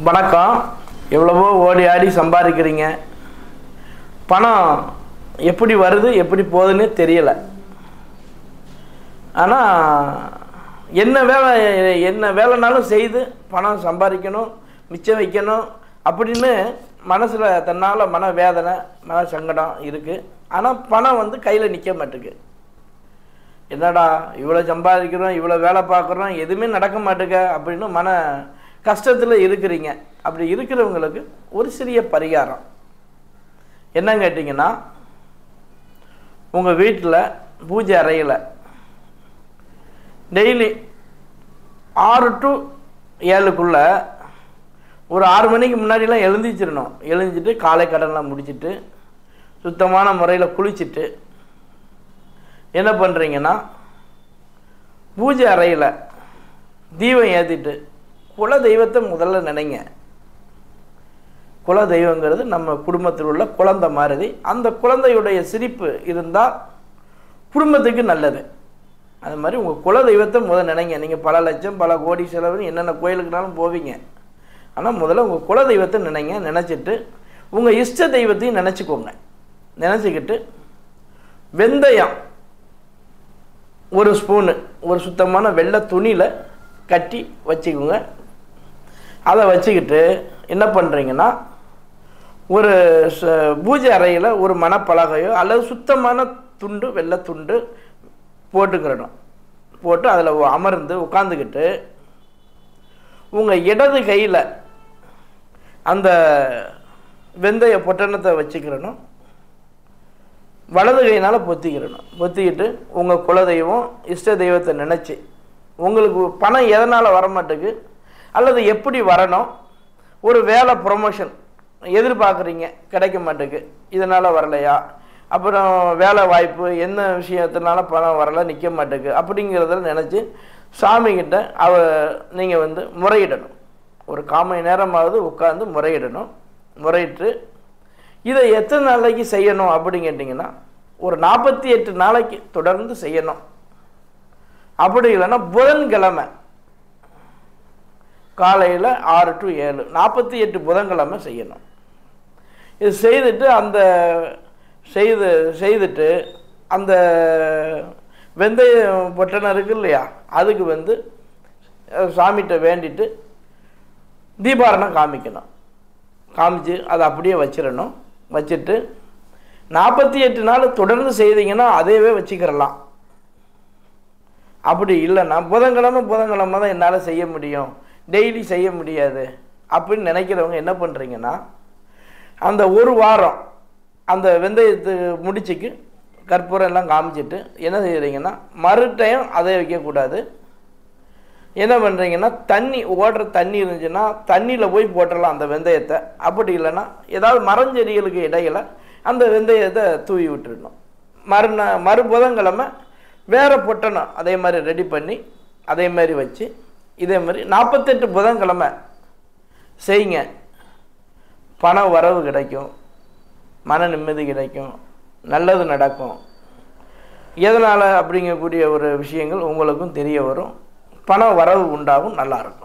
வணக்கம் எவ்வளவோ ஓடி ஆடி சம்பாதிக்கிறீங்க பணம் எப்படி வருது எப்படி போகுதுன்னே தெரியலை ஆனால் என்ன வேலை என்ன வேலைனாலும் செய்து பணம் சம்பாதிக்கணும் மிச்சம் வைக்கணும் அப்படின்னு மனசில் தன்னால் மன வேதனை மன சங்கடம் இருக்குது ஆனால் பணம் வந்து கையில் நிற்க மாட்டேங்குது என்னடா இவ்வளோ சம்பாதிக்கிறோம் இவ்வளோ வேலை பார்க்குறோம் எதுவுமே நடக்க மாட்டேங்க அப்படின்னு மன கஷ்டத்தில் இருக்கிறீங்க அப்படி இருக்கிறவங்களுக்கு ஒரு சிறிய பரிகாரம் என்ன கேட்டிங்கன்னா உங்கள் வீட்டில் பூஜை அறையில் டெய்லி ஆறு டு ஏழுக்குள்ள ஒரு ஆறு மணிக்கு முன்னாடிலாம் எழுந்திச்சிடணும் எழுந்திச்சிட்டு காலை கடன்லாம் முடிச்சிட்டு சுத்தமான முறையில் குளிச்சுட்டு என்ன பண்ணுறீங்கன்னா பூஜை அறையில் தீபம் ஏற்றிட்டு குல தெய்வத்தை முதல்ல நினைங்க குல தெய்வங்கிறது நம்ம குடும்பத்தில் உள்ள குழந்தை மாதிரி அந்த குழந்தையுடைய சிரிப்பு இருந்தால் குடும்பத்துக்கு நல்லது அது மாதிரி உங்கள் குல தெய்வத்தை முதல் நினைங்க நீங்கள் பல லட்சம் பல கோடி செலவுன்னு என்னென்ன கோயிலுக்குனாலும் போவீங்க ஆனால் முதல்ல உங்கள் குல தெய்வத்தை நினைங்க நினச்சிட்டு உங்கள் இஷ்ட தெய்வத்தையும் நினச்சிக்கோங்க நினச்சிக்கிட்டு வெந்தயம் ஒரு ஸ்பூனு ஒரு சுத்தமான வெள்ளை துணியில் கட்டி வச்சுக்கோங்க அதை வச்சுக்கிட்டு என்ன பண்ணுறீங்கன்னா ஒரு ச- பூஜை அறையில் ஒரு மணப்பலகையோ அல்லது சுத்தமான துண்டு வெள்ளை துண்டு போட்டுக்கிறணும் போட்டு அதில் அமர்ந்து உட்காந்துக்கிட்டு உங்கள் இடது கையில் அந்த வெந்தய பொட்டணத்தை வச்சுக்கிறணும் வலது கையினால் பொத்திக்கிறணும் பொத்திக்கிட்டு உங்கள் குலதெய்வம் இஷ்ட தெய்வத்தை நினச்சி உங்களுக்கு பணம் எதனால் வர மாட்டேங்குது அல்லது எப்படி வரணும் ஒரு வேலை ப்ரொமோஷன் எதிர்பார்க்குறீங்க கிடைக்க மாட்டேங்குது இதனால் வரலையா அப்புறம் வேலை வாய்ப்பு என்ன விஷயத்தினால பணம் வரல நிற்க மாட்டேங்குது அப்படிங்கிறத நினச்சி சாமிக்கிட்ட அவ நீங்கள் வந்து முறையிடணும் ஒரு கால் மணி நேரமாவது உட்காந்து முறையிடணும் முறையிட்டு இதை எத்தனை நாளைக்கு செய்யணும் அப்படின்னு கேட்டிங்கன்னா ஒரு நாற்பத்தி எட்டு நாளைக்கு தொடர்ந்து செய்யணும் அப்படி இல்லைன்னா புதன்கிழமை காலையில் ஆறு டு ஏழு நாற்பத்தி எட்டு புதன்கிழமை செய்யணும் இது செய்துட்டு அந்த செய்து செய்துட்டு அந்த வெந்தயம் பொட்டணம் இருக்கு இல்லையா அதுக்கு வந்து அஹ், சாமிகிட்ட வேண்டிட்டு தீபாரணம் காமிக்கணும் காமிச்சு அதை அப்படியே வச்சிடணும் வச்சுட்டு நாற்பத்தி எட்டு நாள் தொடர்ந்து செய்தீங்கன்னா அதையவே வச்சுக்கிறலாம் அப்படி இல்லைன்னா புதன்கிழமை புதன்கிழமை தான் என்னால் செய்ய முடியும் டெய்லி செய்ய முடியாது அப்படின்னு நினைக்கிறவங்க என்ன பண்ணுறீங்கன்னா அந்த ஒரு வாரம் அந்த வெந்தயத்து முடிச்சுக்கு கற்பூரம் எல்லாம் காமிச்சிட்டு என்ன செய்கிறீங்கன்னா மறு டைம் அதை வைக்கக்கூடாது என்ன பண்ணுறீங்கன்னா தண்ணி ஓடுற தண்ணி இருந்துச்சுன்னா தண்ணியில் போய் போட்டுடலாம் அந்த வெந்தயத்தை அப்படி இல்லைன்னா ஏதாவது மரஞ்செடிகளுக்கு இடையில அந்த வெந்தயத்தை தூவி விட்டுடணும் மறுநா மறு புதன்கிழமை வேறு பொட்டணம் அதே மாதிரி ரெடி பண்ணி அதே மாதிரி வச்சு இதே மாதிரி நாற்பத்தெட்டு புதன்கிழமை செய்யுங்க பண வரவு கிடைக்கும் மன நிம்மதி கிடைக்கும் நல்லது நடக்கும் எதனால் அப்படிங்கக்கூடிய ஒரு விஷயங்கள் உங்களுக்கும் தெரிய வரும் பண வரவு உண்டாகும் நல்லாயிருக்கும்